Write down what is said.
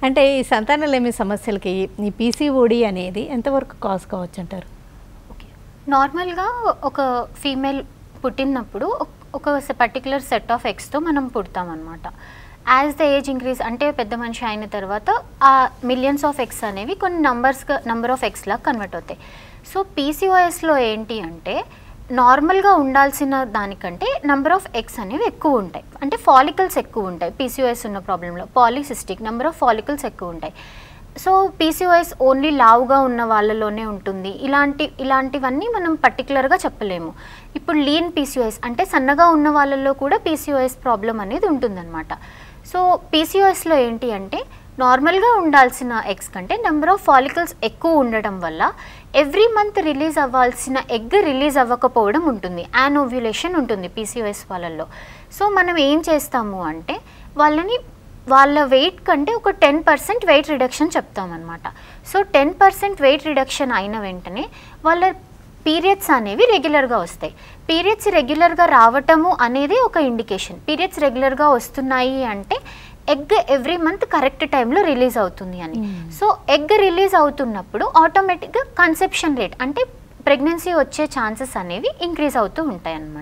అంటే ఈ సంతానలేమి సమస్యలకి ఈ పీసీఓడి అనేది ఎంతవరకు కాజ్ కావచ్చు అంటారు ఓకే నార్మల్గా ఒక ఫీమేల్ పుట్టినప్పుడు ఒక- ఒక పర్టికులర్ సెట్ ఆఫ్ ఎగ్స్తో మనం పుడతాం అనమాట యాజ్ ద ఏజ్ ఇంక్రీజ్ అంటే పెద్ద మనిషి అయిన తర్వాత ఆ మిలియన్స్ ఆఫ్ ఎగ్స్ అనేవి కొన్ని నంబర్స్గా నంబర్ ఆఫ్ ఎగ్స్ లాగా కన్వర్ట్ అవుతాయి సో పీసీఓఎస్లో ఏంటి అంటే నార్మల్గా ఉండాల్సిన దానికంటే నంబర్ ఆఫ్ ఎగ్స్ అనేవి ఎక్కువ ఉంటాయి అంటే ఫాలికల్స్ ఎక్కువ ఉంటాయి పీసీఓఎస్ ఉన్న ప్రాబ్లంలో పాలిసిస్టిక్ నెంబర్ ఆఫ్ ఫాలికల్స్ ఎక్కువ ఉంటాయి సో పీసీఓఎస్ ఓన్లీ లావుగా ఉన్న వాళ్ళలోనే ఉంటుంది ఇలాంటి ఇలాంటివన్నీ మనం పర్టికులర్గా చెప్పలేము ఇప్పుడు లీన్ పీసీఓఎస్ అంటే సన్నగా ఉన్న వాళ్ళల్లో కూడా పీసీఓఎస్ ప్రాబ్లం అనేది ఉంటుందన్నమాట సో పీసీఓఎస్లో ఏంటి అంటే నార్మల్గా ఉండాల్సిన ఎగ్స్ కంటే నెంబర్ ఆఫ్ ఫాలికల్స్ ఎక్కువ ఉండటం వల్ల ఎవ్రీ మంత్ రిలీజ్ అవ్వాల్సిన ఎగ్ రిలీజ్ అవ్వకపోవడం ఉంటుంది యానోవ్యులేషన్ ఉంటుంది పీసీఓఎస్ వాళ్ళల్లో సో మనం ఏం చేస్తాము అంటే వాళ్ళని వాళ్ళ వెయిట్ కంటే ఒక టెన్ పర్సెంట్ వెయిట్ రిడక్షన్ చెప్తామన్నమాట so ten percent weight reduction అయిన వెంటనే వాళ్ళ పీరియడ్స్ అనేవి రెగ్యులర్గా వస్తాయి పీరియడ్స్ రెగ్యులర్గా రావటము అనేది ఒక ఇండికేషన్ పీరియడ్స్ రెగ్యులర్గా వస్తున్నాయి అంటే ఎగ్ ఎవ్రీ మంత్ కరెక్ట్ టైంలో రిలీజ్ అవుతుంది అని సో ఎగ్ రిలీజ్ అవుతున్నప్పుడు ఆటోమేటిక్గా కన్సెప్షన్ రేట్ అంటే ప్రెగ్నెన్సీ వచ్చే ఛాన్సెస్ అనేవి ఇంక్రీజ్ అవుతూ ఉంటాయి అన్నమాట